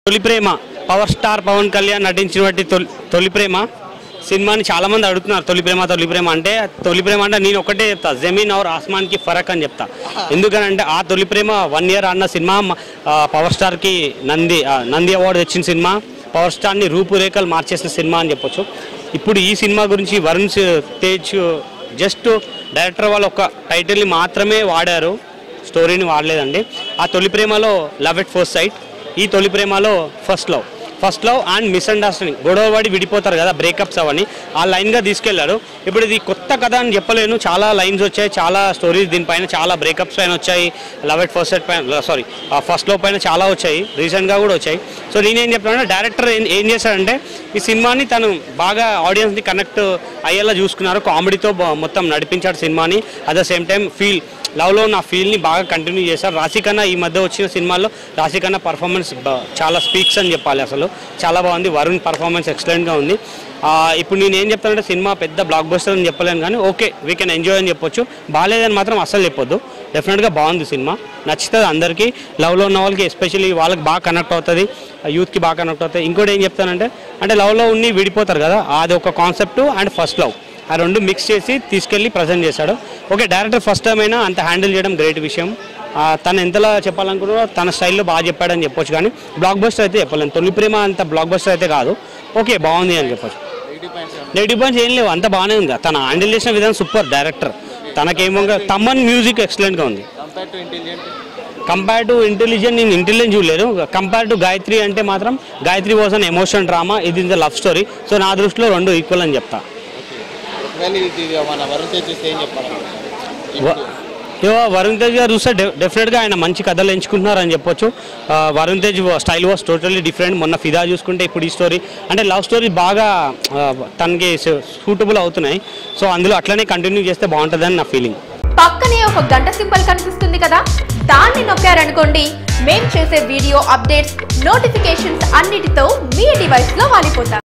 తొలి Prema power star Pawan Kalyan నటించినటువంటి తొలి తొలి ప్రేమ సినిమాని చాలా మంది అడుగుతున్నారు తొలి ప్రేమ తొలి ప్రేమ అంటే తొలి ప్రేమ అంటే నేను ఒకటే చెప్తా జమీన్ ఔర్ ఆస్మాన్కి ఫరక్ అని చెప్తా ఎందుకనంటే ఆ తొలి ప్రేమ వన్ ఇయర్ అన్న సినిమా ఆ, పవర్ స్టార్కి నంది ఆ, నంది అవార్డు తెచ్చిన సినిమా పవర్ స్టార్ని రూపురేఖలు మార్చేసిన సినిమా అని చెప్పొచ్చు ఇప్పుడు ఈ సినిమా గురించి వరుణ్ సి- తేజ్ జస్ట్ డైరెక్టర్ వాళ్ళు ఒక టైటిల్ని మాత్రమే వాడారు స్టోరీని వాడలేదండి ఆ తొలి ప్రేమలో లవ్ ఎట్ ఫస్ట్ సైట్ ఈ తొలి ప్రేమలో first love first love and misunderstanding గొడవ పడి విడిపోతారు కదా బ్రేకప్స్ అవన్నీ ఆ లైన్గా తీసుకెళ్లారు ఇప్పుడు ఇది కొత్త కథ అని చెప్పలేను చాలా లైన్స్ వచ్చాయి చాలా స్టోరీస్ దీనిపైన చాలా బ్రేకప్స్ పైన వచ్చాయి లవ్ ఎట్ ఫస్ట్ సైట్ పైన సారీ ఫస్ట్ లవ్ పైన చాలా వచ్చాయి రీసెంట్గా కూడా వచ్చాయి సో నేనేం చెప్తానంటే డైరెక్టర్ ఏం ఏం చేశాడంటే ఈ సినిమాని తను బాగా ఆడియన్స్ని కనెక్ట్ అయ్యేలా చూసుకున్నారు కామెడీతో మొత్తం నడిపించాడు సినిమాని at the same time feel లవ్లో నా ఫీల్ని బాగా కంటిన్యూ చేశారు రాశికన్నా ఈ మధ్య వచ్చిన సినిమాల్లో రాశికన్నా పర్ఫార్మెన్స్ చాలా స్పీక్స్ అని చెప్పాలి అసలు చాలా బాగుంది వరుణ్ పర్ఫార్మెన్స్ ఎక్సలెంట్గా ఉంది ఆ, ఇప్పుడు నేను ఏం చెప్తానంటే సినిమా పెద్ద బ్లాక్ బస్టర్ అని చెప్పలేను కానీ ఓకే వీ కెన్ ఎంజాయ్ అని చెప్పొచ్చు బాగాలేదని మాత్రం అస్సలు చెప్పొద్దు డెఫినెట్గా బాగుంది సినిమా నచ్చుతుంది అందరికీ లవ్లో ఉన్న వాళ్ళకి ఎస్పెషల్లీ వాళ్ళకి బాగా కనెక్ట్ అవుతుంది యూత్కి బాగా కనెక్ట్ అవుతుంది ఇంకోటి ఏం చెప్తానంటే అంటే లవ్లో ఉండి విడిపోతారు కదా అది ఒక కాన్సెప్ట్ అండ్ ఫస్ట్ లవ్ ఆ రెండు మిక్స్ చేసి తీసుకెళ్ళి ప్రజెంట్ చేశాడు ఓకే డైరెక్టర్ ఫస్ట్ టైం అయినా అంత హ్యాండిల్ చేయడం గ్రేట్ విషయం ఆ, తను ఎంతలా చెప్పాలనుకున్నారో తన స్టైల్లో బాగా చెప్పాడని చెప్పొచ్చు కానీ బ్లాక్ బస్టర్ అయితే చెప్పలేను తొలి ప్రేమ అంత బ్లాక్ బస్టర్ అయితే కాదు ఓకే బాగుంది అని చెప్పొచ్చు నెగిటివ్ పాయింట్స్ ఏం లేవు అంత బాగానే ఉంది తన హ్యాండిల్ చేసిన విధానం సూపర్ డైరెక్టర్ తనకేమో తమ్మన్ మ్యూజిక్ ఎక్సలెంట్గా ఉంది కంపేర్ టు ఇంటెలిజెంట్ నేను ఇంటెలిజెంట్ చూడలేదు కంపేర్ టు గాయత్రి అంటే మాత్రం Gayatri was an emotion drama ఇది ఇస్ లవ్ స్టోరీ సో నా దృష్టిలో రెండు ఈక్వల్ అని చెప్తా కానీ ఇది మన వరుణ్ తేజ్ చూస్తే ఏం చెప్పాలనుకుంటున్నారు వ- ఇవ వరుణ్ తేజ్ గారు చూస్తే డె- డెఫినెట్గా ఆయన మంచి కథలు ఎంచుకుంటున్నారని చెప్పొచ్చు ఆ, Varun Tej style was totally different మొన్న ఫిదా చూసుకుంటే ఇప్పుడు ఈ స్టోరీ అంటే లవ్ స్టోరీ బాగా ఆ, తనకి సూటబుల్ అవుతున్నాయి సో అందులో అట్లనే కంటిన్యూ చేస్తే బాగుంటుందని నా ఫీలింగ్ పక్కనే ఒక గంట సింబల్ కనిపిస్తుంది కదా దాన్ని నొక్కారనుకోండి మేం చేసే వీడియో అప్డేట్స్ నోటిఫికేషన్స్ అన్నిటితో మీ డివైస్ లో వాలిపోతాం